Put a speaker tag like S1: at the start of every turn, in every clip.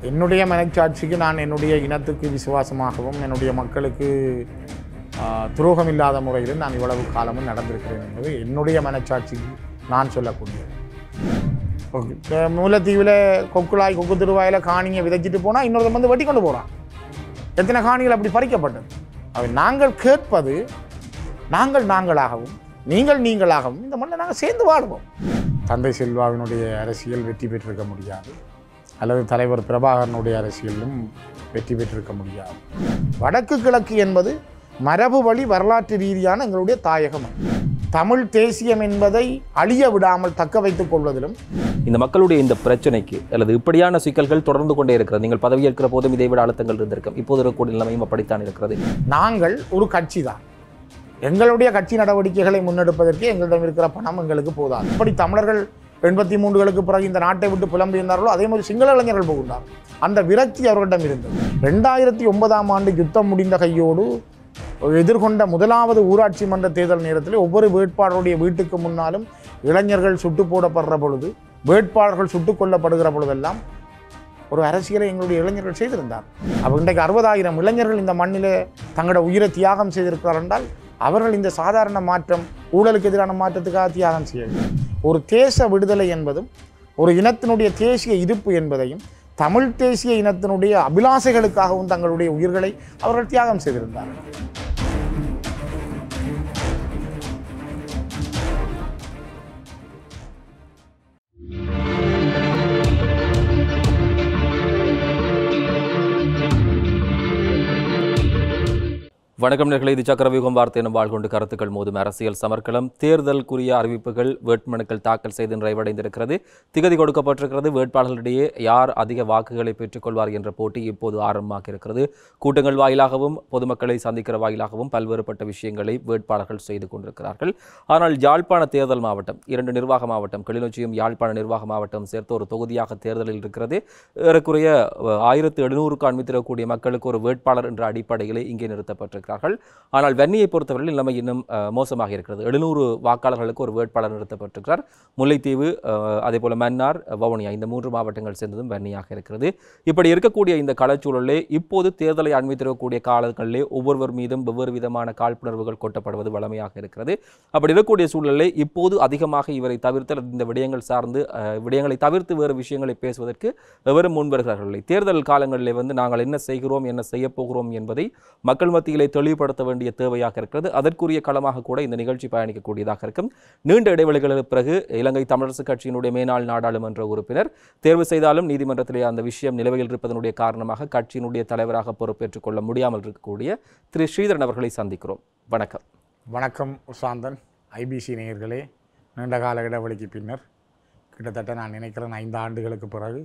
S1: என்னுடைய மனச்சாட்சிக்கு நான் என்னுடைய இனத்துக்கு விசுவாசமாகவும் என்னுடைய மக்களுக்கு ஆ, துரோகம் இல்லாத முறையில் நான் இவ்வளவு காலமும் நடந்திருக்கிறேன் என்பது என்னுடைய மனச்சாட்சிக்கு நான் சொல்லக்கூடியது ஓகே இப்போ மூலத்தீவில் கொக்குளாய் கொக்கு திருவாயில் காணியை விதைச்சிட்டு போனால் இன்னொருத்தன் வந்து வெட்டி கொண்டு போகிறான் எத்தனை காணிகள் அப்படி பறிக்கப்பட்டது அவை நாங்கள் கேட்பது நாங்கள் நாங்களாகவும் நீங்கள் நீங்களாகவும் இந்த மண்ணில் நாங்கள் சேர்ந்து வாழுவோம் தந்தை செல்வாவினுடைய அரசியல் வெற்றி பெற்றிருக்க முடியாது அல்லது தலைவர் பிரபாகரனுடைய அரசியலும் வெற்றி பெற்றிருக்க முடியாது வடக்கு கிழக்கு என்பது மரபு வழி வரலாற்று ரீதியான எங்களுடைய தாயகம் தமிழ் தேசியம் என்பதை அழிய விடாமல் தக்க வைத்துக் கொள்வதிலும்
S2: இந்த மக்களுடைய இந்த பிரச்சனைக்கு அல்லது இப்படியான சிக்கல்கள் தொடர்ந்து கொண்டே இருக்கிறது நீங்கள் பதவியேற்கிற போதும் இதை விட அழுத்தங்கள் இருந்திருக்கும் இப்போது இருக்கக்கூடிய நிலைமையும் அப்படித்தான் இருக்கிறது
S1: நாங்கள் ஒரு கட்சி தான் எங்களுடைய கட்சி நடவடிக்கைகளை முன்னெடுப்பதற்கு எங்களிடம் இருக்கிற பணம் எங்களுக்கு போதாது இப்படி தமிழர்கள் எண்பத்தி மூன்றுகளுக்கு பிறகு இந்த நாட்டை விட்டு புலம்பெயர்ந்தார்களோ அதே மாதிரி சிங்கள இளைஞர்கள் போகின்றார் அந்த விரக்தி அவர்களிடம் இருந்தது ரெண்டாயிரத்தி ஒன்பதாம் ஆண்டு யுத்தம் முடிந்த கையோடு எதிர்கொண்ட முதலாவது ஊராட்சி மன்ற தேர்தல் நேரத்தில் ஒவ்வொரு வேட்பாளருடைய வீட்டுக்கு முன்னாலும் இளைஞர்கள் சுட்டு போடப்படுற பொழுது வேட்பாளர்கள் சுட்டுக் கொல்லப்படுகிற பொழுதெல்லாம் ஒரு அரசியலை எங்களுடைய இளைஞர்கள் செய்திருந்தார் அப்போ இன்றைக்கு அறுபதாயிரம் இளைஞர்கள் இந்த மண்ணிலே தங்களோட உயிரை தியாகம் செய்திருக்கிறார் என்றால் அவர்கள் இந்த சாதாரண மாற்றம் ஊழலுக்கு எதிரான மாற்றத்துக்காக தியாகம் செய்யவில்லை ஒரு தேச விடுதலை என்பதும் ஒரு இனத்தினுடைய தேசிய இருப்பு என்பதையும் தமிழ் தேசிய இனத்தினுடைய அபிலாசைகளுக்காகவும் தங்களுடைய உயிர்களை அவர்கள் தியாகம் செய்திருந்தார்கள்
S2: வணக்கம் நேர்களை இது சக்கரவியூகம் வார்த்தை எனும் வாழ்கொண்டு கருத்துக்கள் மோதும் அரசியல் சமர்க்களம் தேர்தலுக்குரிய அறிவிப்புகள் வேட்புமனுக்கள் தாக்கல் செய்து நிறைவடைந்திருக்கிறது திகதி கொடுக்கப்பட்டிருக்கிறது வேட்பாளர்களிடையே யார் அதிக வாக்குகளை பெற்றுக்கொள்வார் என்ற போட்டி இப்போது ஆரம்பமாக இருக்கிறது கூட்டங்கள் வாயிலாகவும் பொதுமக்களை சந்திக்கிற வாயிலாகவும் பல்வேறுபட்ட விஷயங்களை வேட்பாளர்கள் செய்து கொண்டிருக்கிறார்கள் ஆனால் யாழ்ப்பாண தேர்தல் மாவட்டம் இரண்டு நிர்வாக மாவட்டம் கிளிநொச்சியும் யாழ்ப்பாண நிர்வாக மாவட்டம் சேர்த்து ஒரு தொகுதியாக தேர்தலில் இருக்கிறது ஏறக்குறைய அஹ், ஆயிரத்து எழுநூறுக்கு அண்மித்திடக்கூடிய மக்களுக்கு ஒரு வேட்பாளர் என்ற அடிப்படையிலே இங்கே நிறுத்தப்பட்டிருக்கிறார்கள் ஆனால் வன்னியை பொறுத்தவரையில் நிலைமை இன்னும் அஹ், மோசமாக இருக்கிறது எழுநூறு வாக்காளர்களுக்கு ஒரு வேட்பாளர் நிறுத்தப்பட்டிருக்கிறார் முல்லைத்தீவு அஹ், அதே போல மன்னார் அஹ், வவுனியா இந்த மூன்று மாவட்டங்கள் சேர்ந்ததும் வன்னியாக இருக்கிறது இப்படி இருக்கக்கூடிய இந்த களச்சூழலே இப்போது தேர்தலை அண்மித்திருக்கக்கூடிய காலங்களிலே ஒவ்வொருவர் மீதும் வெவ்வேறு விதமான காழ்ப்புணர்வுகள் கொட்டப்படுவது வளமையாக இருக்கிறது அப்படி இருக்கக்கூடிய சூழலில் இப்போது அதிகமாக இவரை தவிர்த்து அல்லது இந்த விடயங்கள் சார்ந்து அஹ், விடயங்களை தவிர்த்து வேறு விஷயங்களை பேசுவதற்கு எவரும் முன்வருகிறார்கள் இல்லை. தேர்தல் காலங்களிலே வந்து நாங்கள் என்ன செய்கிறோம் என்ன செய்யப் போகிறோம் என்பதை மக்கள் மத்தியிலே தெளிவுபடுத்த வேண்டிய தேவையாக இருக்கிறது அதற்குரிய களமாக கூட இந்த நிகழ்ச்சி பயணிக்கக்கூடியதாக இருக்கும் நீண்ட இடைவெளிகளுக்கு பிறகு இலங்கை தமிழரசு கட்சியினுடைய மேனாள் நாடாளுமன்ற உறுப்பினர் தேர்வு செய்தாலும் நீதிமன்றத்திலே அந்த விஷயம் நிலுவையில் இருப்பதனுடைய காரணமாக கட்சியினுடைய தலைவராக பொறுப்பேற்றுக் கொள்ள முடியாமல் இருக்கக்கூடிய திரு ஸ்ரீதரன் அவர்களை சந்திக்கிறோம் வணக்கம்
S1: வணக்கம் உசாந்தன் ஐபிசி நேயர்களே நீண்ட கால இடைவெளிக்கு பின்னர் கிட்டத்தட்ட நான் நினைக்கிறேன் ஐந்து ஆண்டுகளுக்கு பிறகு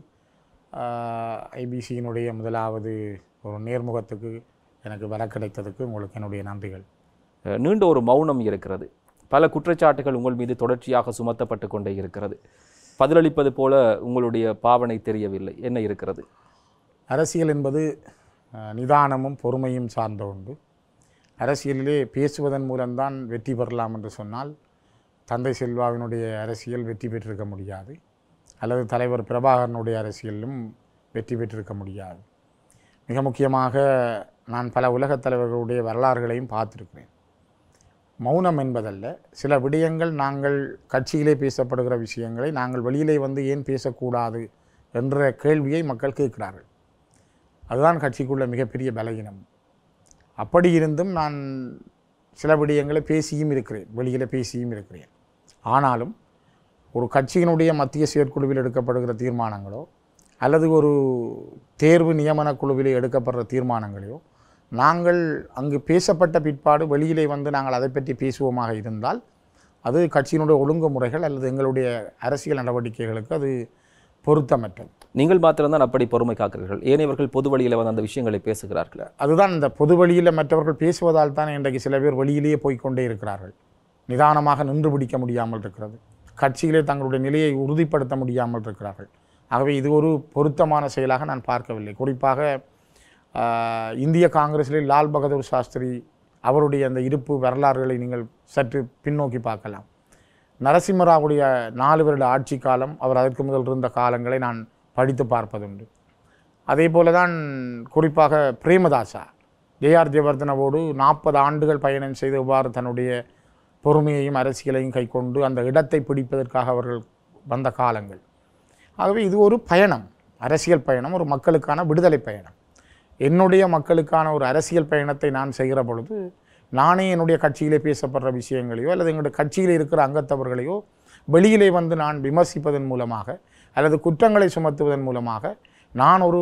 S1: ஐபிசியினுடைய முதலாவது ஒரு நேர்முகத்துக்கு எனக்கு வர கிடைத்ததுக்கு உங்களுக்கு என்னுடைய நன்றிகள்
S2: அஹ் நீண்ட ஒரு மௌனம் இருக்கிறது பல குற்றச்சாட்டுகள் உங்கள் மீது தொடர்ச்சியாக சுமத்தப்பட்டு கொண்டே இருக்கிறது பதிலளிப்பது போல உங்களுடைய பாவனை தெரியவில்லை என்ன இருக்கிறது
S1: அரசியல் என்பது அஹ், நிதானமும் பொறுமையும் சார்ந்த ஒன்று அரசியலிலே பேசுவதன் மூலம்தான் வெற்றி பெறலாம் என்று சொன்னால் தந்தை செல்வாவினுடைய அரசியல் வெற்றி பெற்றிருக்க முடியாது அல்லது தலைவர் பிரபாகரனுடைய அரசியலும் வெற்றி பெற்றிருக்க முடியாது மிக முக்கியமாக நான் பல உலகத் தலைவர்களுடைய வரலாறுகளையும் பார்த்திருக்கிறேன் மௌனம் என்பதல்ல சில விடயங்கள் நாங்கள் கட்சியிலே பேசப்படுகிற விஷயங்களை நாங்கள் வெளியிலே வந்து ஏன் பேசக்கூடாது என்ற கேள்வியை மக்கள் கேட்கிறார்கள் அதுதான் கட்சிக்குள்ள மிகப்பெரிய பலகீனம் அப்படி இருந்தும் நான் சில விடயங்களை பேசியும் இருக்கிறேன் வெளியில் பேசியும் இருக்கிறேன் ஆனாலும் ஒரு கட்சியினுடைய மத்திய செயற்குழுவில் எடுக்கப்படுகிற தீர்மானங்களோ அல்லது ஒரு தேர்வு நியமன குழுவிலே எடுக்கப்படுற தீர்மானங்களையோ நாங்கள் அங்கு பேசப்பட்ட பிற்பாடு வெளியிலே வந்து நாங்கள் அதை பற்றி பேசுவோமாக இருந்தால் அது கட்சியினுடைய ஒழுங்குமுறைகள் அல்லது எங்களுடைய அரசியல் நடவடிக்கைகளுக்கு அது பொருத்தமற்றது
S2: நீங்கள் மாத்திரம்தான் அப்படி பொறுமை காக்கிறீர்கள் ஏனையவர்கள் பொது வழியில் வந்து அந்த விஷயங்களை பேசுகிறார்கள்
S1: அதுதான் இந்த பொது வழியில் மற்றவர்கள் பேசுவதால் தான் இன்றைக்கு சில பேர் வெளியிலேயே போய்க்கொண்டே இருக்கிறார்கள் நிதானமாக நின்று பிடிக்க முடியாமல் இருக்கிறது கட்சியிலே தங்களுடைய நிலையை உறுதிப்படுத்த முடியாமல் இருக்கிறார்கள் ஆகவே இது ஒரு பொருத்தமான செயலாக நான் பார்க்கவில்லை குறிப்பாக ஆஹ், இந்திய காங்கிரஸிலே லால் பகதூர் சாஸ்திரி அவருடைய அந்த இருப்பு வரலாறுகளை நீங்கள் சற்று பின்னோக்கி பார்க்கலாம் நரசிம்மராவுடைய நாலு வருட ஆட்சி காலம் அவர் அதற்கு முதல் இருந்த காலங்களை நான் படித்து பார்ப்பதுண்டு அதே போல தான் குறிப்பாக பிரேமதாசா ஜேஆர் ஜெயவர்தனவோடு நாற்பது ஆண்டுகள் பயணம் செய்து இவ்வாறு தன்னுடைய பொறுமையையும் அரசியலையும் கைக்கொண்டு அந்த இடத்தை பிடிப்பதற்காக அவர்கள் வந்த காலங்கள் ஆகவே இது ஒரு பயணம் அரசியல் பயணம் ஒரு மக்களுக்கான விடுதலை பயணம் என்னுடைய மக்களுக்கான ஒரு அரசியல் பயணத்தை நான் செய்கிற பொழுது நானே என்னுடைய கட்சியிலே பேசப்படுற விஷயங்களையோ அல்லது எங்களுடைய கட்சியில் இருக்கிற அங்கத்தவர்களையோ வெளியிலே வந்து நான் விமர்சிப்பதன் மூலமாக அல்லது குற்றங்களை சுமத்துவதன் மூலமாக நான் ஒரு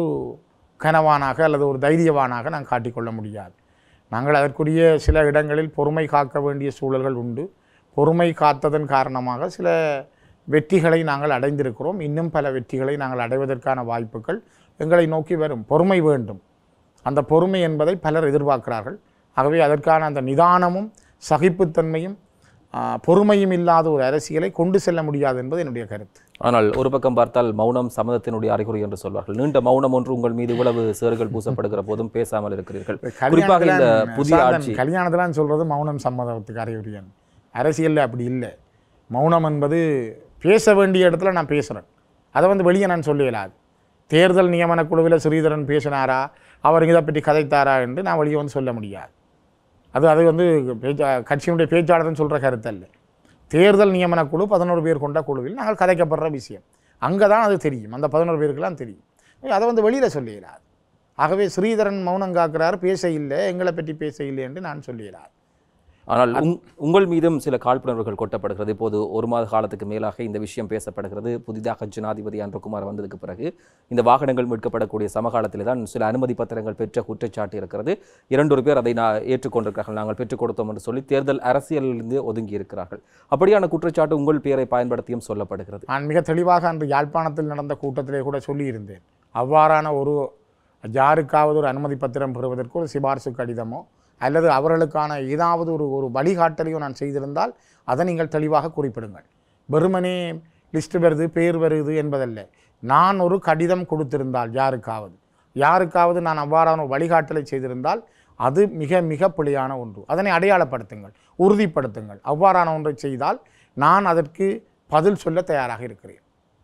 S1: கனவானாக அல்லது ஒரு தைரியவானாக நான் காட்டிக்கொள்ள முடியாது நாங்கள் அதற்குரிய சில இடங்களில் பொறுமை காக்க வேண்டிய சூழல்கள் உண்டு பொறுமை காத்ததன் காரணமாக சில வெற்றிகளை நாங்கள் அடைந்திருக்கிறோம் இன்னும் பல வெற்றிகளை நாங்கள் அடைவதற்கான வாய்ப்புகள் எங்களை நோக்கி வரும் பொறுமை வேண்டும் அந்த பொறுமை என்பதை பலர் எதிர்பார்க்கிறார்கள் ஆகவே அதற்கான அந்த நிதானமும் சகிப்புத்தன்மையும் ஆ, பொறுமையும் இல்லாத ஒரு அரசியலை கொண்டு செல்ல முடியாது என்பது என்னுடைய கருத்து
S2: ஆனால் ஒரு பக்கம் பார்த்தால் மௌனம் சம்மதத்தினுடைய அறிகுறி என்று சொல்வார்கள் நீண்ட மௌனம் ஒன்று உங்கள் மீது இவ்வளவு சேறுகள் பூசப்படுகிற போதும் பேசாமல் இருக்கிறீர்கள் குறிப்பாக இந்த
S1: கல்யாணத்துல
S2: புதிய
S1: சாந்தன்,
S2: ஆட்சி
S1: கல்யாணத்துல சொல்றது மௌனம் சம்மதத்துக்கு அறிகுறியன் அரசியல்ல அப்படி இல்லை மௌனம் என்பது பேச வேண்டிய இடத்துல நான் பேசுகிறேன் அதை வந்து வெளியே நான் சொல்ல இயலாது தேர்தல் நியமன குழுவில் ஸ்ரீதரன் பேசினாரா அவர் இதை பற்றி கதைத்தாரா என்று நான் வெளியே வந்து சொல்ல முடியாது அது அது வந்து பேச்சா கட்சியினுடைய பேச்சாளர்னு சொல்கிற கருத்து அல்ல தேர்தல் நியமன குழு பதினோரு பேர் கொண்ட குழுவில் நாங்கள் கதைக்கப்படுற விஷயம் அங்கே தான் அது தெரியும் அந்த பதினோரு பேருக்கெல்லாம் தெரியும் அதை வந்து வெளியில் சொல்ல இயலாது ஆகவே ஸ்ரீதரன் மௌனம் காக்கிறார் பேச இல்லை எங்களை பற்றி பேச இல்லை என்று நான் சொல்ல இயலாது
S2: ஆனால் உங்- உங்கள் மீதும் சில காழ்ப்புணர்வுகள் கொட்டப்படுகிறது இப்போது ஒரு மாத காலத்துக்கு மேலாக இந்த விஷயம் பேசப்படுகிறது புதிதாக ஜனாதிபதி அன்றகுமார் வந்ததுக்கு பிறகு இந்த வாகனங்கள் மீட்கப்படக்கூடிய சமகாலத்திலே தான் சில அனுமதி பத்திரங்கள் பெற்ற குற்றச்சாட்டு இருக்கிறது இரண்டொரு பேர் அதை நான் ஏற்றுக்கொண்டிருக்கிறார்கள் நாங்கள் பெற்றுக் கொடுத்தோம் என்று சொல்லி தேர்தல் அரசியலிலிருந்து ஒதுங்கி இருக்கிறார்கள் அப்படியான குற்றச்சாட்டு உங்கள் பெயரை பயன்படுத்தியும் சொல்லப்படுகிறது
S1: நான் மிக தெளிவாக அன்று யாழ்ப்பாணத்தில் நடந்த கூட்டத்திலே கூட சொல்லியிருந்தேன் அவ்வாறான ஒரு யாருக்காவது ஒரு அனுமதி பத்திரம் பெறுவதற்கு ஒரு சிபார்சு கடிதமோ அல்லது அவர்களுக்கான ஏதாவது ஒரு ஒரு வழிகாட்டலையோ நான் செய்திருந்தால் அதை நீங்கள் தெளிவாக குறிப்பிடுங்கள் வெறுமனே லிஸ்ட் வருது பேர் வருது என்பதல்ல நான் ஒரு கடிதம் கொடுத்திருந்தால் யாருக்காவது யாருக்காவது நான் அவ்வாறான ஒரு வழிகாட்டலை செய்திருந்தால் அது மிக மிக பிழையான ஒன்று அதனை அடையாளப்படுத்துங்கள் உறுதிப்படுத்துங்கள் அவ்வாறான ஒன்றை செய்தால் நான் அதற்கு பதில் சொல்ல தயாராக இருக்கிறேன்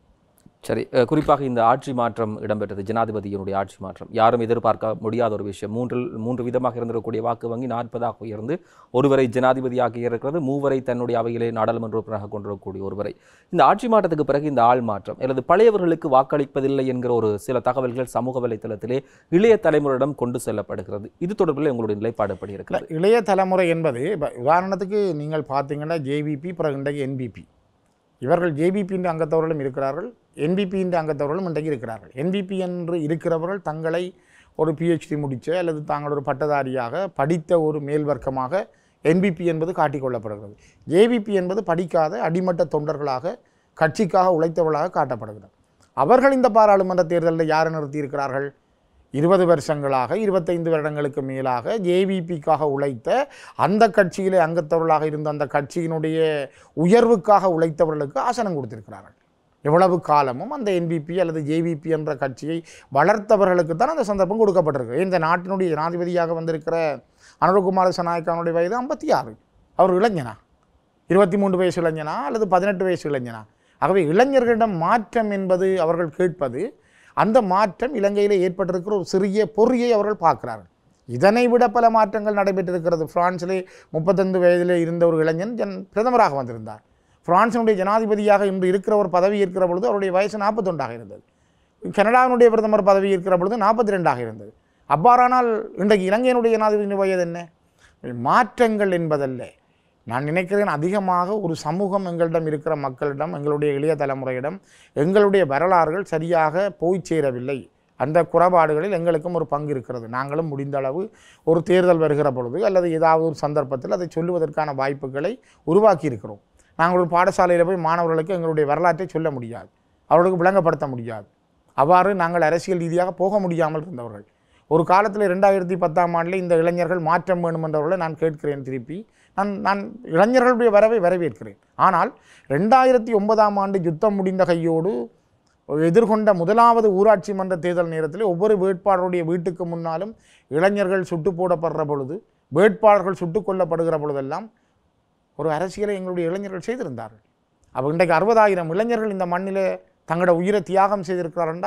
S2: சரி அஹ், குறிப்பாக இந்த ஆட்சி மாற்றம் இடம்பெற்றது ஜனாதிபதியினுடைய ஆட்சி மாற்றம் யாரும் எதிர்பார்க்க முடியாத ஒரு விஷயம் மூன்றில் மூன்று விதமாக இருந்திருக்கக்கூடிய வாக்கு வங்கி நாற்பதாக உயர்ந்து ஒருவரை ஜனாதிபதியாகி இருக்கிறது மூவரை தன்னுடைய அவையிலே நாடாளுமன்ற உறுப்பினராக கொண்டிருக்கக்கூடிய ஒருவரை இந்த ஆட்சி மாற்றத்துக்கு பிறகு இந்த ஆள் மாற்றம் அல்லது பழையவர்களுக்கு வாக்களிப்பதில்லை என்கிற ஒரு சில தகவல்கள் சமூக வலைத்தளத்திலே இளைய தலைமுறையிடம் கொண்டு செல்லப்படுகிறது இது தொடர்பில் உங்களுடைய நிலைப்பாடு எப்படி இருக்கிறது
S1: இளைய தலைமுறை என்பது இப்ப உதாரணத்துக்கு நீங்கள் பார்த்தீங்கன்னா ஜேவிபி பிறகு இன்றைக்கு என்பிபி இவர்கள் ஜேபிபியின் அங்கத்தவர்களும் இருக்கிறார்கள் என்பிபியின் அங்கத்தவர்களும் இன்றைக்கு இருக்கிறார்கள் என்பிபி என்று இருக்கிறவர்கள் தங்களை ஒரு பிஹெச்டி முடித்த அல்லது தாங்கள் ஒரு பட்டதாரியாக படித்த ஒரு மேல் வர்க்கமாக என்பிபி என்பது காட்டிக்கொள்ளப்படுகிறது ஜேவிபி என்பது படிக்காத அடிமட்ட தொண்டர்களாக கட்சிக்காக உழைத்தவர்களாக காட்டப்படுகிறது அவர்கள் இந்த பாராளுமன்ற தேர்தலில் யாரை நிறுத்தியிருக்கிறார்கள் இருபது வருஷங்களாக இருபத்தைந்து வருடங்களுக்கு மேலாக ஜேவிபிக்காக உழைத்த அந்த கட்சியிலே அங்கத்தவர்களாக இருந்த அந்த கட்சியினுடைய உயர்வுக்காக உழைத்தவர்களுக்கு ஆசனம் கொடுத்திருக்கிறார்கள் எவ்வளவு காலமும் அந்த என்பிபி அல்லது ஜேவிபி என்ற கட்சியை வளர்த்தவர்களுக்கு தான் அந்த சந்தர்ப்பம் கொடுக்கப்பட்டிருக்கு இந்த நாட்டினுடைய ஜனாதிபதியாக வந்திருக்கிற அனுரகுமார சனாயக்கானுடைய வயது ஐம்பத்தி ஆறு அவர் இளைஞனா இருபத்தி மூன்று வயசு இளைஞனா அல்லது பதினெட்டு வயசு இளைஞனா ஆகவே இளைஞர்களிடம் மாற்றம் என்பது அவர்கள் கேட்பது அந்த மாற்றம் இலங்கையில் ஏற்பட்டிருக்கிற ஒரு சிறிய பொறியை அவர்கள் பார்க்கிறார்கள் இதனை விட பல மாற்றங்கள் நடைபெற்றிருக்கிறது பிரான்சிலே முப்பத்தைந்து வயதிலே இருந்த ஒரு இளைஞன் ஜன் பிரதமராக வந்திருந்தார் பிரான்சினுடைய ஜனாதிபதியாக இன்று இருக்கிற ஒரு பதவி இருக்கிற பொழுது அவருடைய வயசு நாற்பத்தொண்டாக இருந்தது கனடாவினுடைய பிரதமர் பதவி இருக்கிற பொழுது நாற்பத்தி ரெண்டாக இருந்தது அவ்வாறானால் இன்றைக்கு இலங்கையினுடைய ஜனாதிபதி வயது என்ன மாற்றங்கள் என்பதல்ல நான் நினைக்கிறேன் அதிகமாக ஒரு சமூகம் எங்களிடம் இருக்கிற மக்களிடம் எங்களுடைய இளைய தலைமுறையிடம் எங்களுடைய வரலாறுகள் சரியாக போய் சேரவில்லை அந்த குறைபாடுகளில் எங்களுக்கும் ஒரு பங்கு இருக்கிறது நாங்களும் முடிந்த அளவு ஒரு தேர்தல் வருகிற பொழுது அல்லது ஏதாவது ஒரு சந்தர்ப்பத்தில் அதை சொல்லுவதற்கான வாய்ப்புகளை உருவாக்கி இருக்கிறோம் நாங்கள் ஒரு பாடசாலையில் போய் மாணவர்களுக்கு எங்களுடைய வரலாற்றை சொல்ல முடியாது அவர்களுக்கு விளங்கப்படுத்த முடியாது அவ்வாறு நாங்கள் அரசியல் ரீதியாக போக முடியாமல் இருந்தவர்கள் ஒரு காலத்தில் ரெண்டாயிரத்தி பத்தாம் ஆண்டில் இந்த இளைஞர்கள் மாற்றம் வேணும் என்றவர்களை நான் கேட்கிறேன் திருப்பி நான் நான் இளைஞர்களுடைய வரவை வரவேற்கிறேன் ஆனால் ரெண்டாயிரத்தி ஒன்பதாம் ஆண்டு யுத்தம் முடிந்த கையோடு எதிர்கொண்ட முதலாவது ஊராட்சி மன்ற தேர்தல் நேரத்தில் ஒவ்வொரு வேட்பாளருடைய வீட்டுக்கு முன்னாலும் இளைஞர்கள் சுட்டு போடப்படுற பொழுது வேட்பாளர்கள் சுட்டுக் கொல்லப்படுகிற பொழுதெல்லாம் ஒரு அரசியலை எங்களுடைய இளைஞர்கள் செய்திருந்தார்கள் அப்போ இன்றைக்கு அறுபதாயிரம் இளைஞர்கள் இந்த மண்ணிலே தங்களோட உயிரை தியாகம் செய்திருக்கிறார் என்றால்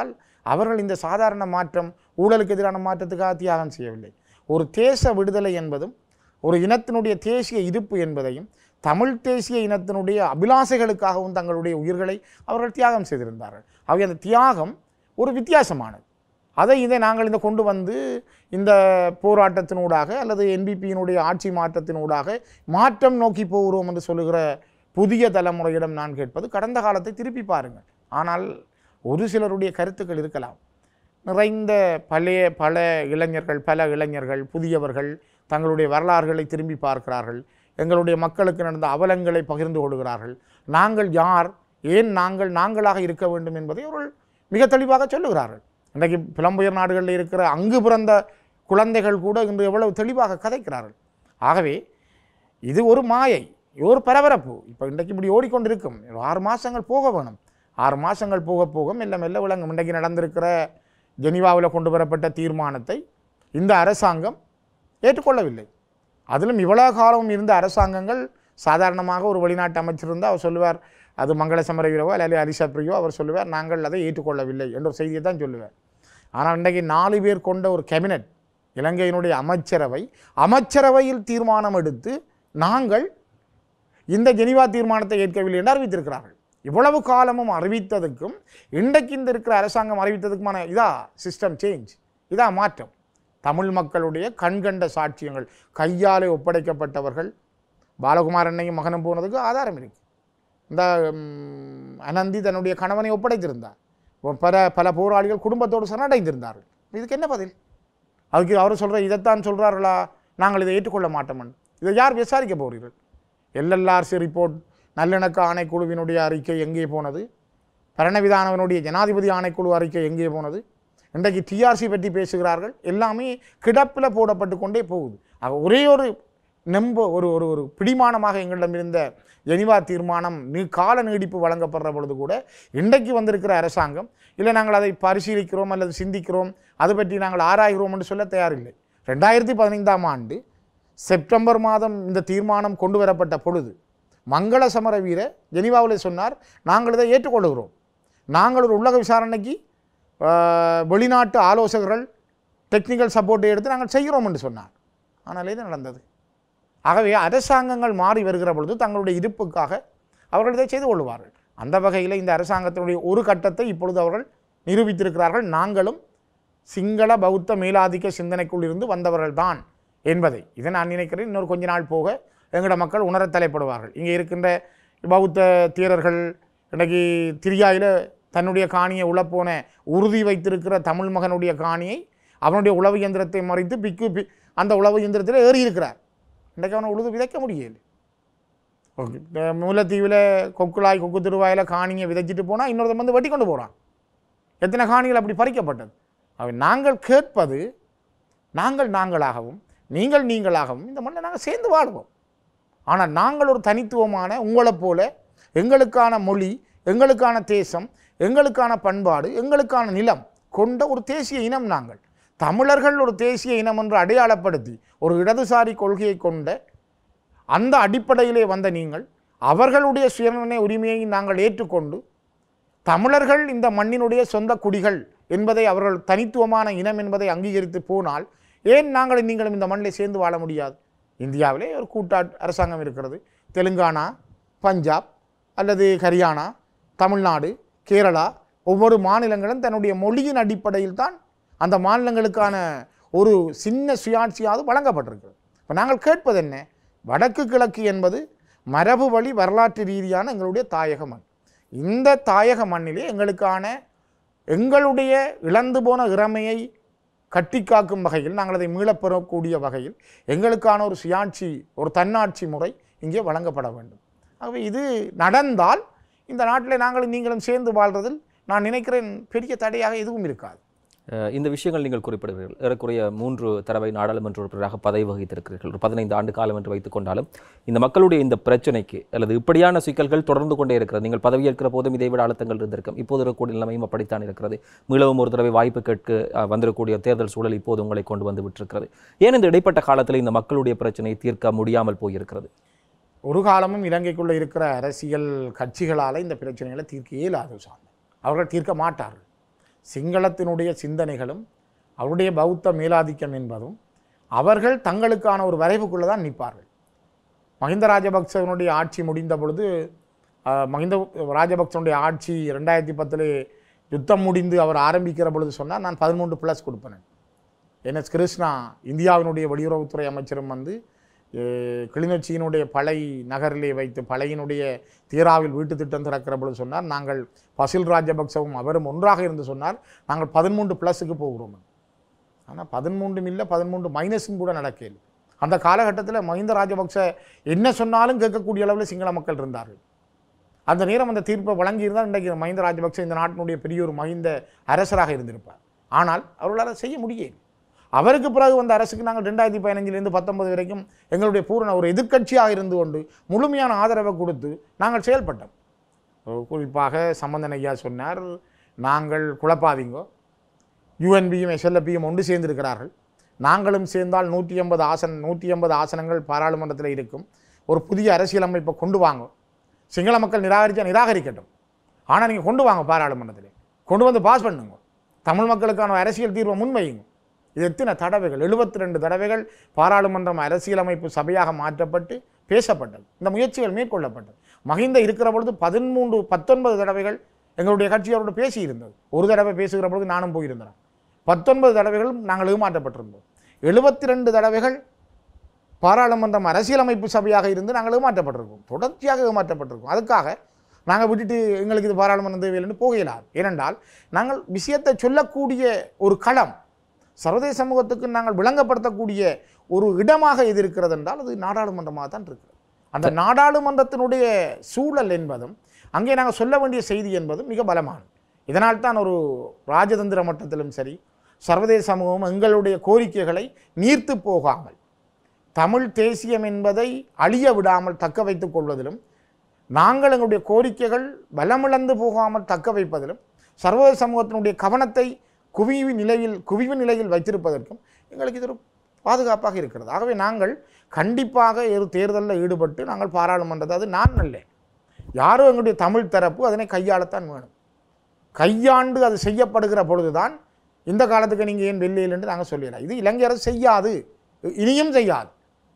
S1: அவர்கள் இந்த சாதாரண மாற்றம் ஊழலுக்கு எதிரான மாற்றத்துக்காக தியாகம் செய்யவில்லை ஒரு தேச விடுதலை என்பதும் ஒரு இனத்தினுடைய தேசிய இருப்பு என்பதையும் தமிழ் தேசிய இனத்தினுடைய அபிலாசைகளுக்காகவும் தங்களுடைய உயிர்களை அவர்கள் தியாகம் செய்திருந்தார்கள் அவை அந்த தியாகம் ஒரு வித்தியாசமானது அதை இதை நாங்கள் இந்த கொண்டு வந்து இந்த போராட்டத்தினூடாக அல்லது என்பிபியினுடைய ஆட்சி மாற்றத்தினூடாக மாற்றம் நோக்கி போகிறோம் என்று சொல்லுகிற புதிய தலைமுறையிடம் நான் கேட்பது கடந்த காலத்தை திருப்பி பாருங்கள் ஆனால் ஒரு சிலருடைய கருத்துக்கள் இருக்கலாம் நிறைந்த பழைய பல இளைஞர்கள் பல இளைஞர்கள் புதியவர்கள் தங்களுடைய வரலாறுகளை திரும்பி பார்க்கிறார்கள் எங்களுடைய மக்களுக்கு நடந்த அவலங்களை பகிர்ந்து கொள்கிறார்கள் நாங்கள் யார் ஏன் நாங்கள் நாங்களாக இருக்க வேண்டும் என்பதை அவர்கள் மிக தெளிவாக சொல்லுகிறார்கள் இன்றைக்கு புலம்பெயர் நாடுகளில் இருக்கிற அங்கு பிறந்த குழந்தைகள் கூட இன்று எவ்வளவு தெளிவாக கதைக்கிறார்கள் ஆகவே இது ஒரு மாயை இது ஒரு பரபரப்பு இப்போ இன்றைக்கு இப்படி ஓடிக்கொண்டிருக்கும் ஒரு ஆறு மாதங்கள் போக வேணும் ஆறு மாதங்கள் போக போக மெல்ல மெல்ல விளங்கும் இன்றைக்கு நடந்திருக்கிற ஜெனீவாவில் கொண்டு வரப்பட்ட தீர்மானத்தை இந்த அரசாங்கம் ஏற்றுக்கொள்ளவில்லை அதிலும் இவ்வளவு காலம் இருந்த அரசாங்கங்கள் சாதாரணமாக ஒரு வெளிநாட்டு அமைச்சர் இருந்தால் அவர் சொல்லுவார் அது மங்கள சமரவீரவோ அல்லது அரிசா பிரியோ அவர் சொல்லுவார் நாங்கள் அதை ஏற்றுக்கொள்ளவில்லை என்ற ஒரு செய்தியை தான் சொல்லுவார் ஆனால் இன்றைக்கு நாலு பேர் கொண்ட ஒரு கேபினட் இலங்கையினுடைய அமைச்சரவை அமைச்சரவையில் தீர்மானம் எடுத்து நாங்கள் இந்த ஜெனிவா தீர்மானத்தை ஏற்கவில்லை என்று அறிவித்திருக்கிறார்கள் இவ்வளவு காலமும் அறிவித்ததுக்கும் இன்றைக்கு இந்த இருக்கிற அரசாங்கம் அறிவித்ததுக்குமான இதா சிஸ்டம் சேஞ்ச் இதா மாற்றம் தமிழ் மக்களுடைய கண்கண்ட சாட்சியங்கள் கையாலே ஒப்படைக்கப்பட்டவர்கள் பாலகுமார் அண்ணையும் மகனும் போனதுக்கு ஆதாரம் இருக்கு இந்த ம், அனந்தி தன்னுடைய கணவனை ஒப்படைத்திருந்தார் பல பல போராளிகள் குடும்பத்தோடு சரணடைந்திருந்தார்கள் இதுக்கு என்ன பதில் அதுக்கு அவர் சொல்கிற இதைத்தான் சொல்கிறார்களா நாங்கள் இதை ஏற்றுக்கொள்ள மாட்டோம் இதை யார் விசாரிக்க போகிறீர்கள் எல்எல்ஆர்சி ரிப்போர்ட் நல்லிணக்க ஆணைக்குழுவினுடைய அறிக்கை எங்கே போனது பரணவிதானவனுடைய ஜனாதிபதி ஆணைக்குழு அறிக்கை எங்கே போனது இன்றைக்கு டிஆர்சி பற்றி பேசுகிறார்கள் எல்லாமே கிடப்பில் போடப்பட்டு கொண்டே போகுது ஆக ஒரே ஒரு நம்ப ஒரு ஒரு ஒரு பிடிமானமாக எங்களிடம் இருந்த ஜெனிவா தீர்மானம் நீ கால நீடிப்பு வழங்கப்படுற பொழுது கூட இன்றைக்கு வந்திருக்கிற அரசாங்கம் இல்லை நாங்கள் அதை பரிசீலிக்கிறோம் அல்லது சிந்திக்கிறோம் அது பற்றி நாங்கள் ஆராய்கிறோம் என்று சொல்ல தயாரில்லை ரெண்டாயிரத்தி பதினைந்தாம் ஆண்டு செப்டம்பர் மாதம் இந்த தீர்மானம் கொண்டு வரப்பட்ட பொழுது மங்கள சமர வீர ஜெனிவாவில் சொன்னார் நாங்கள் இதை ஏற்றுக்கொள்கிறோம் நாங்கள் ஒரு உள்ளக விசாரணைக்கு ஆஹ், வெளிநாட்டு ஆலோசகர்கள் டெக்னிக்கல் சப்போர்ட்டை எடுத்து நாங்கள் செய்கிறோம் என்று சொன்னார் ஆனால் இது நடந்தது ஆகவே அரசாங்கங்கள் மாறி வருகிற பொழுது தங்களுடைய இருப்புக்காக அவர்கள் இதை செய்து கொள்வார்கள் அந்த வகையில் இந்த அரசாங்கத்தினுடைய ஒரு கட்டத்தை இப்பொழுது அவர்கள் நிரூபித்திருக்கிறார்கள் நாங்களும் சிங்கள பௌத்த மேலாதிக்க சிந்தனைக்குள் இருந்து வந்தவர்கள் தான் என்பதை இதை நான் நினைக்கிறேன் இன்னொரு கொஞ்ச நாள் போக எங்களோட மக்கள் உணரத் தலைப்படுவார்கள் இங்கே இருக்கின்ற பௌத்த தீரர்கள் இன்றைக்கு திரியாயில் தன்னுடைய காணியை உழப்போன உறுதி வைத்திருக்கிற தமிழ் மகனுடைய காணியை அவனுடைய உழவு இயந்திரத்தை மறைத்து பிக்கு பி அந்த உழவு இயந்திரத்தில் ஏறி இருக்கிறார் இன்றைக்கு அவனை உழுது விதைக்க முடியல ஓகே இந்த முல்லைத்தீவில் கொக்குலாய் கொக்கு திருவாயில் காணியை விதைச்சிட்டு போனால் இன்னொருத்தன் வந்து வெட்டி கொண்டு போகிறான் எத்தனை காணிகள் அப்படி பறிக்கப்பட்டது அவை நாங்கள் கேட்பது நாங்கள் நாங்களாகவும் நீங்கள் நீங்களாகவும் இந்த மண்ணில் நாங்கள் சேர்ந்து வாழ்வோம் ஆனால் நாங்கள் ஒரு தனித்துவமான உங்களைப் போல எங்களுக்கான மொழி எங்களுக்கான தேசம் எங்களுக்கான பண்பாடு எங்களுக்கான நிலம் கொண்ட ஒரு தேசிய இனம் நாங்கள் தமிழர்கள் ஒரு தேசிய இனம் என்று அடையாளப்படுத்தி ஒரு இடதுசாரி கொள்கையை கொண்ட அந்த அடிப்படையிலே வந்த நீங்கள் அவர்களுடைய சுயநிர்ணய உரிமையை நாங்கள் ஏற்றுக்கொண்டு தமிழர்கள் இந்த மண்ணினுடைய சொந்த குடிகள் என்பதை அவர்கள் தனித்துவமான இனம் என்பதை அங்கீகரித்து போனால் ஏன் நாங்கள் நீங்களும் இந்த மண்ணில் சேர்ந்து வாழ முடியாது இந்தியாவிலே ஒரு கூட்டா அரசாங்கம் இருக்கிறது தெலுங்கானா பஞ்சாப் அல்லது ஹரியானா தமிழ்நாடு கேரளா ஒவ்வொரு மாநிலங்களும் தன்னுடைய மொழியின் அடிப்படையில் தான் அந்த மாநிலங்களுக்கான ஒரு சின்ன சுயாட்சியாவது வழங்கப்பட்டிருக்கிறது இப்போ நாங்கள் கேட்பது என்ன வடக்கு கிழக்கு என்பது மரபு வழி வரலாற்று ரீதியான எங்களுடைய தாயக மண் இந்த தாயக மண்ணிலே எங்களுக்கான எங்களுடைய இழந்து போன இறமையை கட்டி காக்கும் வகையில் நாங்கள் அதை மீளப் பெறக்கூடிய வகையில் எங்களுக்கான ஒரு சுயாட்சி ஒரு தன்னாட்சி முறை இங்கே வழங்கப்பட வேண்டும் ஆகவே இது நடந்தால் இந்த நாட்டில் நாங்களும் நீங்களும் சேர்ந்து வாழ்றதில் நான் நினைக்கிறேன் பெரிய தடையாக எதுவும் இருக்காது
S2: அஹ் இந்த விஷயங்கள் நீங்கள் குறிப்பிடுவீர்கள் ஏறக்குறைய மூன்று தடவை நாடாளுமன்ற உறுப்பினராக பதவி வகித்திருக்கிறீர்கள் ஒரு பதினைந்து ஆண்டு காலம் என்று வைத்துக் கொண்டாலும் இந்த மக்களுடைய இந்த பிரச்சனைக்கு அல்லது இப்படியான சிக்கல்கள் தொடர்ந்து கொண்டே இருக்கிறது நீங்கள் பதவியேற்கிற போதும் இதை விட அழுத்தங்கள் இருந்திருக்கும் இப்போது இருக்கக்கூடிய நிலைமையும் அப்படித்தான் இருக்கிறது மீளவும் ஒரு தடவை வாய்ப்பு கேட்க அஹ், வந்திருக்கக்கூடிய தேர்தல் சூழல் இப்போது உங்களை கொண்டு வந்து விட்டிருக்கிறது ஏன் இந்த இடைப்பட்ட காலத்தில் இந்த மக்களுடைய பிரச்சனையை தீர்க்க முடியாமல் போயிருக்கிறது
S1: ஒரு காலமும் இலங்கைக்குள்ளே இருக்கிற அரசியல் கட்சிகளால் இந்த பிரச்சனைகளை தீர்க்க இயலாது சாமி அவர்கள் தீர்க்க மாட்டார்கள் சிங்களத்தினுடைய சிந்தனைகளும் அவருடைய பௌத்த மேலாதிக்கம் என்பதும் அவர்கள் தங்களுக்கான ஒரு வரைவுக்குள்ளே தான் நிற்பார்கள் மஹிந்த ராஜபக்சவனுடைய ஆட்சி முடிந்த பொழுது அஹ், மஹிந்த ராஜபக்சனுடைய ஆட்சி ரெண்டாயிரத்தி பத்தில் யுத்தம் முடிந்து அவர் ஆரம்பிக்கிற பொழுது சொன்னார் நான் பதிமூன்று ப்ளஸ் கொடுப்பேன் என்எஸ் கிருஷ்ணா இந்தியாவினுடைய வெளியுறவுத்துறை அமைச்சரும் வந்து அஹ், கிளிநொச்சியினுடைய பளை நகரிலே வைத்து பழையினுடைய தீராவில் வீட்டு திட்டம் திறக்கிற பொழுது சொன்னார் நாங்கள் பசில் ராஜபக்சவும் அவரும் ஒன்றாக இருந்து சொன்னார் நாங்கள் பதிமூன்று ப்ளஸுக்கு போகிறோம் ஆனால் பதிமூன்றும் இல்லை பதிமூன்று மைனஸும் கூட நடக்கல அந்த காலகட்டத்தில் மஹிந்த ராஜபக்ச என்ன சொன்னாலும் கேட்கக்கூடிய அளவில் சிங்கள மக்கள் இருந்தார்கள் அந்த நேரம் அந்த தீர்ப்பை வழங்கியிருந்தால் இன்றைக்கு மஹிந்த ராஜபக்ச இந்த நாட்டினுடைய பெரிய ஒரு மஹிந்த அரசராக இருந்திருப்பார் ஆனால் அவர்களால் செய்ய முடியல அவருக்கு பிறகு வந்த அரசுக்கு நாங்கள் ரெண்டாயிரத்தி பதினஞ்சிலிருந்து பத்தொன்பது வரைக்கும் எங்களுடைய பூரண ஒரு எதிர்க்கட்சியாக இருந்து கொண்டு முழுமையான ஆதரவை கொடுத்து நாங்கள் செயல்பட்டோம் குறிப்பாக சம்பந்தன் ஐயா சொன்னார் நாங்கள் குழப்பாதீங்கோ யுஎன்பியும் எஸ்எல்எப்பியும் ஒன்று சேர்ந்திருக்கிறார்கள் நாங்களும் சேர்ந்தால் நூற்றி எண்பது ஆசன நூற்றி எண்பது ஆசனங்கள் பாராளுமன்றத்தில் இருக்கும் ஒரு புதிய அரசியலமைப்பை கொண்டு வாங்க சிங்கள மக்கள் நிராகரித்தா நிராகரிக்கட்டும் ஆனால் நீங்கள் கொண்டு வாங்க பாராளுமன்றத்தில் கொண்டு வந்து பாஸ் பண்ணுங்க தமிழ் மக்களுக்கான அரசியல் தீர்வை முன்வையுங்க இது எத்தனை தடவைகள் எழுபத்தி ரெண்டு தடவைகள் பாராளுமன்றம் அரசியலமைப்பு சபையாக மாற்றப்பட்டு பேசப்பட்டது இந்த முயற்சிகள் மேற்கொள்ளப்பட்டது மஹிந்த இருக்கிற பொழுது பதிமூன்று பத்தொன்பது தடவைகள் எங்களுடைய கட்சி அவரோடு பேசியிருந்தது ஒரு தடவை பேசுகிற பொழுது நானும் போயிருந்தேன் பத்தொன்பது தடவைகளும் நாங்கள் ஏமாற்றப்பட்டிருந்தோம் எழுபத்தி ரெண்டு தடவைகள் பாராளுமன்றம் அரசியலமைப்பு சபையாக இருந்து நாங்கள் ஏமாற்றப்பட்டிருக்கோம் தொடர்ச்சியாக ஏமாற்றப்பட்டிருக்கோம் அதுக்காக நாங்கள் விட்டுட்டு எங்களுக்கு இது பாராளுமன்றம் தேவையில்லைன்னு போகலாது ஏனென்றால் நாங்கள் விஷயத்தை சொல்லக்கூடிய ஒரு களம் சர்வதேச சமூகத்துக்கு நாங்கள் விளங்கப்படுத்தக்கூடிய ஒரு இடமாக இது இருக்கிறது என்றால் அது நாடாளுமன்றமாக தான் இருக்கிறது அந்த நாடாளுமன்றத்தினுடைய சூழல் என்பதும் அங்கே நாங்கள் சொல்ல வேண்டிய செய்தி என்பதும் மிக பலமானது இதனால் தான் ஒரு ராஜதந்திர மட்டத்திலும் சரி சர்வதேச சமூகம் எங்களுடைய கோரிக்கைகளை நீர்த்து போகாமல் தமிழ் தேசியம் என்பதை அழிய விடாமல் தக்க வைத்துக் கொள்வதிலும் நாங்கள் எங்களுடைய கோரிக்கைகள் பலமிழந்து போகாமல் தக்க வைப்பதிலும் சர்வதேச சமூகத்தினுடைய கவனத்தை குவிவு நிலையில் குவிவு நிலையில் வைத்திருப்பதற்கும் எங்களுக்கு இது ஒரு பாதுகாப்பாக இருக்கிறது ஆகவே நாங்கள் கண்டிப்பாக ஒரு தேர்தலில் ஈடுபட்டு நாங்கள் பாராளுமன்றத்தை அது நான் அல்ல யாரோ எங்களுடைய தமிழ் தரப்பு அதனை கையாளத்தான் வேணும் கையாண்டு அது செய்யப்படுகிற பொழுதுதான் இந்த காலத்துக்கு நீங்கள் ஏன் வெள்ளையில் என்று நாங்கள் சொல்லிடலாம் இது இலங்கை அரசு செய்யாது இனியும் செய்யாது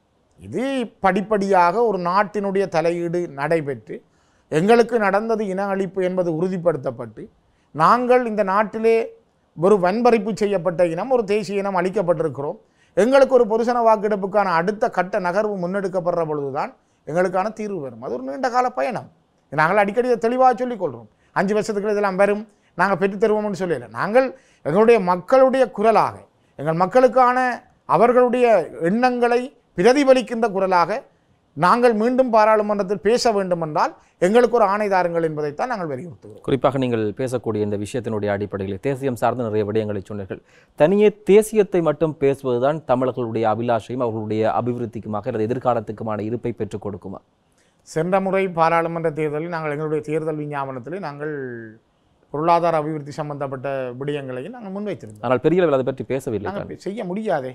S1: இது படிப்படியாக ஒரு நாட்டினுடைய தலையீடு நடைபெற்று எங்களுக்கு நடந்தது இன அழிப்பு என்பது உறுதிப்படுத்தப்பட்டு நாங்கள் இந்த நாட்டிலே ஒரு வன்பறிப்பு செய்யப்பட்ட இனம் ஒரு தேசிய இனம் அளிக்கப்பட்டிருக்கிறோம் எங்களுக்கு ஒரு பொதுசன வாக்கெடுப்புக்கான அடுத்த கட்ட நகர்வு முன்னெடுக்கப்படுற பொழுதுதான் எங்களுக்கான தீர்வு வரும் அது ஒரு நீண்ட கால பயணம் நாங்கள் அடிக்கடி இதை தெளிவாக சொல்லிக் கொள்கிறோம் அஞ்சு வருஷத்துக்கு இதெல்லாம் வரும் நாங்கள் பெற்றுத் தருவோம்னு சொல்லல நாங்கள் எங்களுடைய மக்களுடைய குரலாக எங்கள் மக்களுக்கான அவர்களுடைய எண்ணங்களை பிரதிபலிக்கின்ற குரலாக நாங்கள் மீண்டும் பாராளுமன்றத்தில் பேச வேண்டும் என்றால் எங்களுக்கு ஒரு ஆணை தாருங்கள் என்பதைத்தான் நாங்கள் வலியுறுத்துகிறோம்
S2: குறிப்பாக நீங்கள் பேசக்கூடிய இந்த விஷயத்தினுடைய அடிப்படையில் தேசியம் சார்ந்த நிறைய விடயங்களை சொன்னீர்கள் தனியே தேசியத்தை மட்டும் பேசுவதுதான் தமிழர்களுடைய அபிலாஷையும் அவர்களுடைய அபிவிருத்திக்குமாக அல்லது எதிர்காலத்துக்குமான இருப்பை பெற்றுக் கொடுக்குமா
S1: சென்ற முறை பாராளுமன்ற தேர்தலில் நாங்கள் எங்களுடைய தேர்தல் விஞ்ஞாபனத்தில் நாங்கள் பொருளாதார அபிவிருத்தி சம்பந்தப்பட்ட விடயங்களையும் நாங்கள் முன்வைத்திருந்தோம்
S2: ஆனால் பெரிய அளவில் அதை பற்றி பேசவில்லை
S1: நாங்கள் செய்ய முடியாதே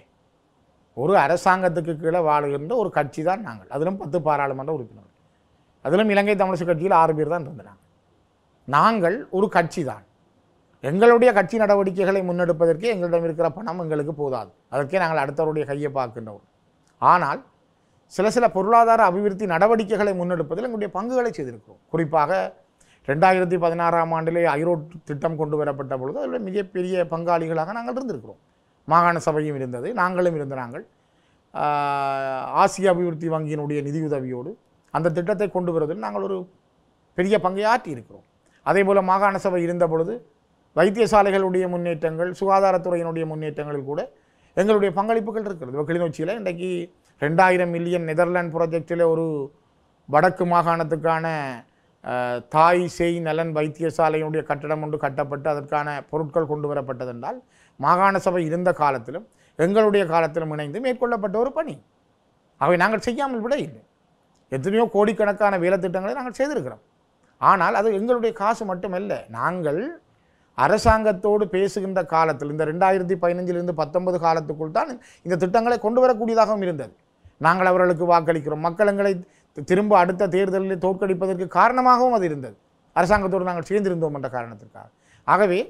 S1: ஒரு அரசாங்கத்துக்கு கீழே வாழுகின்ற ஒரு கட்சி தான் நாங்கள் அதிலும் பத்து பாராளுமன்ற உறுப்பினர்கள் அதிலும் இலங்கை தமிழிசை கட்சியில் ஆறு பேர் தான் இருந்தாங்க நாங்கள் ஒரு கட்சி தான் எங்களுடைய கட்சி நடவடிக்கைகளை முன்னெடுப்பதற்கே எங்களிடம் இருக்கிற பணம் எங்களுக்கு போதாது அதற்கே நாங்கள் அடுத்தவருடைய கையை பார்க்கின்றோம் ஆனால் சில சில பொருளாதார அபிவிருத்தி நடவடிக்கைகளை முன்னெடுப்பதில் எங்களுடைய பங்குகளை செய்திருக்கிறோம் குறிப்பாக ரெண்டாயிரத்தி பதினாறாம் ஆண்டிலே ஐரோட் திட்டம் கொண்டு வரப்பட்ட பொழுது அதில் மிகப்பெரிய பங்காளிகளாக நாங்கள் இருந்திருக்கிறோம் மாகாண சபையும் இருந்தது நாங்களும் இருந்த நாங்கள் ஆஹ், ஆசிய அபிவிருத்தி வங்கியினுடைய நிதியுதவியோடு அந்த திட்டத்தை கொண்டு வருவதில் நாங்கள் ஒரு பெரிய பங்கை ஆற்றி இருக்கிறோம் அதே போல் மாகாண சபை இருந்த பொழுது வைத்தியசாலைகளுடைய முன்னேற்றங்கள் சுகாதாரத்துறையினுடைய முன்னேற்றங்களில் கூட எங்களுடைய பங்களிப்புகள் இருக்கிறது இப்போ கிளிநொச்சியில் இன்றைக்கு ரெண்டாயிரம் மில்லியன் நெதர்லாந்து ப்ராஜெக்டில் ஒரு வடக்கு மாகாணத்துக்கான அஹ், தாய் சேய் நலன் வைத்தியசாலையினுடைய கட்டடம் ஒன்று கட்டப்பட்டு அதற்கான பொருட்கள் கொண்டு வரப்பட்டதென்றால் மாகாண சபை இருந்த காலத்திலும் எங்களுடைய காலத்திலும் இணைந்து மேற்கொள்ளப்பட்ட ஒரு பணி அவை நாங்கள் செய்யாமல் விட இல்லை எத்தனையோ கோடிக்கணக்கான வேலை திட்டங்களை நாங்கள் செய்திருக்கிறோம் ஆனால் அது எங்களுடைய காசு மட்டுமல்ல நாங்கள் அரசாங்கத்தோடு பேசுகின்ற காலத்தில் இந்த ரெண்டாயிரத்தி பதினஞ்சிலிருந்து பத்தொன்பது காலத்துக்குள் தான் இந்த திட்டங்களை கொண்டு வரக்கூடியதாகவும் இருந்தது நாங்கள் அவர்களுக்கு வாக்களிக்கிறோம் மக்கள் எங்களை தி- திரும்ப அடுத்த தேர்தலில் தோற்கடிப்பதற்கு காரணமாகவும் அது இருந்தது அரசாங்கத்தோடு நாங்கள் சேர்ந்திருந்தோம் என்ற காரணத்திற்காக ஆகவே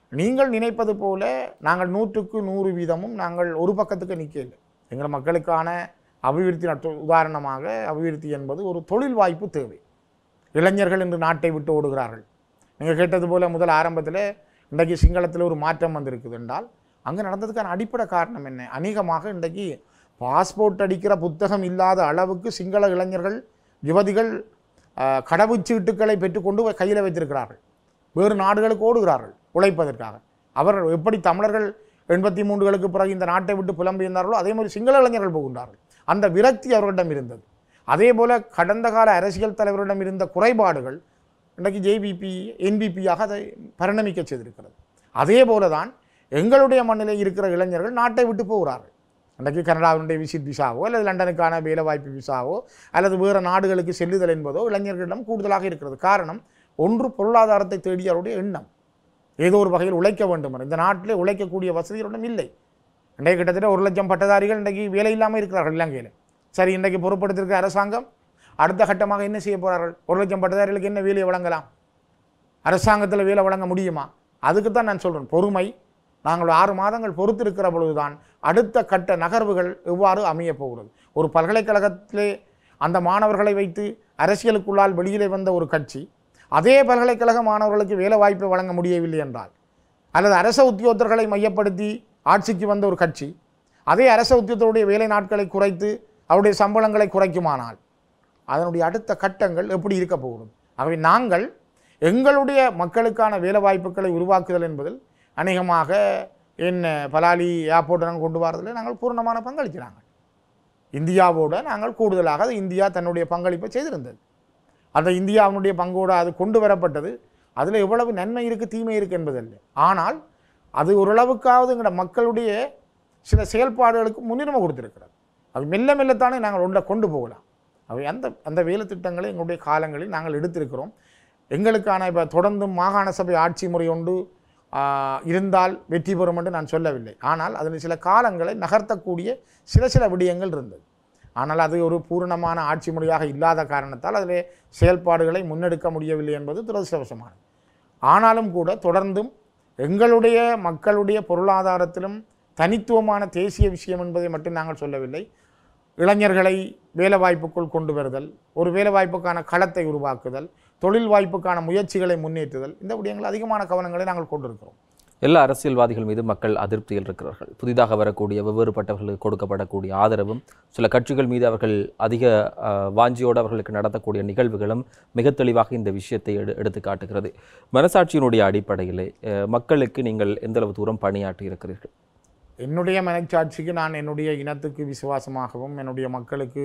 S1: நீங்கள் நினைப்பது போல நாங்கள் நூற்றுக்கு நூறு வீதமும் நாங்கள் ஒரு பக்கத்துக்கு நிற்கல எங்கள் மக்களுக்கான அபிவிருத்தி நட்டு உதாரணமாக அபிவிருத்தி என்பது ஒரு தொழில் வாய்ப்பு தேவை இளைஞர்கள் இன்று நாட்டை விட்டு ஓடுகிறார்கள் நீங்கள் கேட்டது போல முதல் ஆரம்பத்தில் இன்றைக்கு சிங்களத்தில் ஒரு மாற்றம் வந்திருக்குது என்றால் அங்கே நடந்ததுக்கான அடிப்படை காரணம் என்ன அநேகமாக இன்றைக்கு பாஸ்போர்ட் அடிக்கிற புத்தகம் இல்லாத அளவுக்கு சிங்கள இளைஞர்கள் யுவதிகள் ஆஹ், கடவுச்சீட்டுக்களை பெற்றுக்கொண்டு கையில் வைத்திருக்கிறார்கள் வேறு நாடுகளுக்கு ஓடுகிறார்கள் உழைப்பதற்காக அவர் எப்படி தமிழர்கள் எண்பத்தி மூன்றுகளுக்கு பிறகு இந்த நாட்டை விட்டு புலம்பெயர்ந்தார்களோ அதே மாதிரி சிங்கள இளைஞர்கள் போகின்றார்கள் அந்த விரக்தி அவர்களிடம் இருந்தது அதே போல கடந்த கால அரசியல் தலைவரிடம் இருந்த குறைபாடுகள் இன்றைக்கு ஜேபிபி என்பிபியாக அதை பரிணமிக்க செய்திருக்கிறது அதே போல தான் எங்களுடைய மண்ணிலே இருக்கிற இளைஞர்கள் நாட்டை விட்டு போகிறார்கள் இன்றைக்கு கனடாவினுடைய விசிட் விசாவோ அல்லது லண்டனுக்கான வேலைவாய்ப்பு விசாவோ அல்லது வேறு நாடுகளுக்கு செல்லுதல் என்பதோ இளைஞர்களிடம் கூடுதலாக இருக்கிறது காரணம் ஒன்று பொருளாதாரத்தை தேடிய அவருடைய எண்ணம் ஏதோ ஒரு வகையில் உழைக்க வேண்டும் என்ற. இந்த நாட்டிலே உழைக்கக்கூடிய வசதிகளிடம் இல்லை இன்றைக்கு கிட்டத்தட்ட ஒரு லட்சம் பட்டதாரிகள் இன்றைக்கு வேலை இல்லாமல் இருக்கிறார்கள் இலங்கையில் சரி இன்றைக்கு பொறுப்படுத்திருக்க அரசாங்கம் அடுத்த கட்டமாக என்ன செய்ய போகிறார்கள் ஒரு லட்சம் பட்டதாரிகளுக்கு என்ன வேலையை வழங்கலாம் அரசாங்கத்தில் வேலை வழங்க முடியுமா அதுக்கு தான் நான் சொல்கிறேன் பொறுமை நாங்கள் ஆறு மாதங்கள் பொறுத்திருக்கிற பொழுதுதான் அடுத்த கட்ட நகர்வுகள் எவ்வாறு அமையப் போகிறது ஒரு பல்கலைக்கழகத்திலே அந்த மாணவர்களை வைத்து அரசியலுக்குள்ளால் வெளியிலே வந்த ஒரு கட்சி அதே பல்கலைக்கழக மாணவர்களுக்கு வேலை வாய்ப்பை வழங்க முடியவில்லை என்றால் அல்லது அரச உத்தியோகத்தர்களை மையப்படுத்தி ஆட்சிக்கு வந்த ஒரு கட்சி அதே அரச உத்தியோகத்தருடைய வேலை நாட்களை குறைத்து அவருடைய சம்பளங்களை குறைக்குமானால் அதனுடைய அடுத்த கட்டங்கள் எப்படி இருக்க போகிறது ஆகவே நாங்கள் எங்களுடைய மக்களுக்கான வேலை வாய்ப்புகளை உருவாக்குதல் என்பதில் அநேகமாக என்ன பலாலி ஏர்போர்ட் நாங்கள் கொண்டு வரதில் நாங்கள் பூர்ணமான பங்களிக்கிறாங்க இந்தியாவோட நாங்கள் கூடுதலாக அது இந்தியா தன்னுடைய பங்களிப்பை செய்திருந்தது அந்த இந்தியாவினுடைய பங்கோடு அது கொண்டு வரப்பட்டது அதில் எவ்வளவு நன்மை இருக்குது தீமை இருக்குது என்பதல்ல ஆனால் அது ஓரளவுக்காவது எங்களோட மக்களுடைய சில செயல்பாடுகளுக்கு முன்னுரிமை கொடுத்திருக்கிறது அது மெல்ல மெல்லத்தானே நாங்கள் ஒன்றை கொண்டு போகலாம் அவை அந்த அந்த வேலை திட்டங்களை எங்களுடைய காலங்களில் நாங்கள் எடுத்திருக்கிறோம் எங்களுக்கான இப்போ தொடர்ந்தும் மாகாண சபை ஆட்சி முறை ஒன்று ஆ, இருந்தால் வெற்றி பெறும் என்று நான் சொல்லவில்லை ஆனால் அதில் சில காலங்களை நகர்த்தக்கூடிய சில சில விடயங்கள் இருந்தது ஆனால் அது ஒரு பூரணமான ஆட்சி முறையாக இல்லாத காரணத்தால் அதிலே செயல்பாடுகளை முன்னெடுக்க முடியவில்லை என்பது துரதிருஷ்டவசமானது ஆனாலும் கூட தொடர்ந்தும் எங்களுடைய மக்களுடைய பொருளாதாரத்திலும் தனித்துவமான தேசிய விஷயம் என்பதை மட்டும் நாங்கள் சொல்லவில்லை இளைஞர்களை வேலைவாய்ப்புக்குள் கொண்டு வருதல் ஒரு வேலைவாய்ப்புக்கான களத்தை உருவாக்குதல் தொழில் வாய்ப்புக்கான முயற்சிகளை முன்னேற்றுதல் இந்த விடயங்கள் அதிகமான கவனங்களை நாங்கள் கொண்டிருக்கிறோம்
S2: எல்லா அரசியல்வாதிகள் மீது மக்கள் அதிருப்தியில் இருக்கிறார்கள் புதிதாக வரக்கூடிய வெவ்வேறுபட்டவர்களுக்கு கொடுக்கப்படக்கூடிய ஆதரவும் சில கட்சிகள் மீது அவர்கள் அதிக அஹ், வாஞ்சியோடு அவர்களுக்கு நடத்தக்கூடிய நிகழ்வுகளும் மிக தெளிவாக இந்த விஷயத்தை எடு எடுத்து காட்டுகிறது மனசாட்சியினுடைய அடிப்படையிலே அஹ், மக்களுக்கு நீங்கள் எந்தளவு தூரம் பணியாற்றி இருக்கிறீர்கள்
S1: என்னுடைய மனச்சாட்சிக்கு நான் என்னுடைய இனத்துக்கு விசுவாசமாகவும் என்னுடைய மக்களுக்கு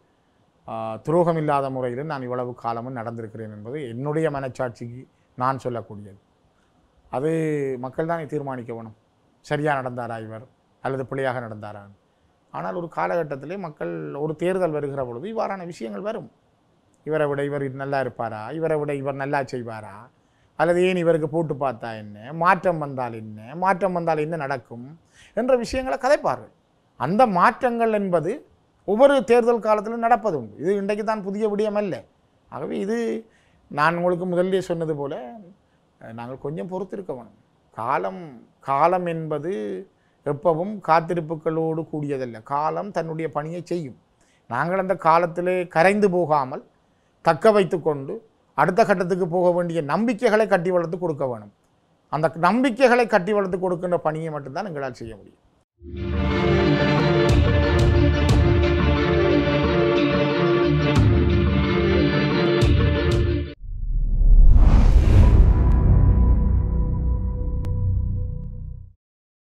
S1: ஆ, துரோகம் இல்லாத முறையில் நான் இவ்வளவு காலமும் நடந்திருக்கிறேன் என்பது என்னுடைய மனச்சாட்சிக்கு நான் சொல்லக்கூடியது அது மக்கள் தானே தீர்மானிக்க வேணும் சரியாக நடந்தாரா இவர் அல்லது பிழையாக நடந்தாரா ஆனால் ஒரு காலகட்டத்திலே மக்கள் ஒரு தேர்தல் வருகிற பொழுது இவ்வாறான விஷயங்கள் வரும் இவரை விட இவர் நல்லா இருப்பாரா இவரை விட இவர் நல்லா செய்வாரா அல்லது ஏன் இவருக்கு போட்டு பார்த்தா என்ன மாற்றம் வந்தால் என்ன மாற்றம் வந்தால் என்ன நடக்கும் என்ற விஷயங்களை கதைப்பார்கள் அந்த மாற்றங்கள் என்பது ஒவ்வொரு தேர்தல் காலத்திலும் நடப்பது உண்டு இது இன்றைக்கு தான் புதிய விடயம் அல்ல ஆகவே இது நான் உங்களுக்கு முதல்லே சொன்னது போல அஹ், நாங்கள் கொஞ்சம் பொறுத்திருக்க வேணும் காலம் காலம் என்பது எப்பவும் காத்திருப்புகளோடு கூடியதல்ல காலம் தன்னுடைய பணியை செய்யும் நாங்கள் அந்த காலத்திலே கரைந்து போகாமல் தக்க வைத்து கொண்டு அடுத்த கட்டத்துக்கு போக வேண்டிய நம்பிக்கைகளை கட்டி வளர்த்து கொடுக்க வேணும் அந்த நம்பிக்கைகளை கட்டி வளர்த்து கொடுக்கின்ற பணியை மட்டும்தான் எங்களால் செய்ய முடியும்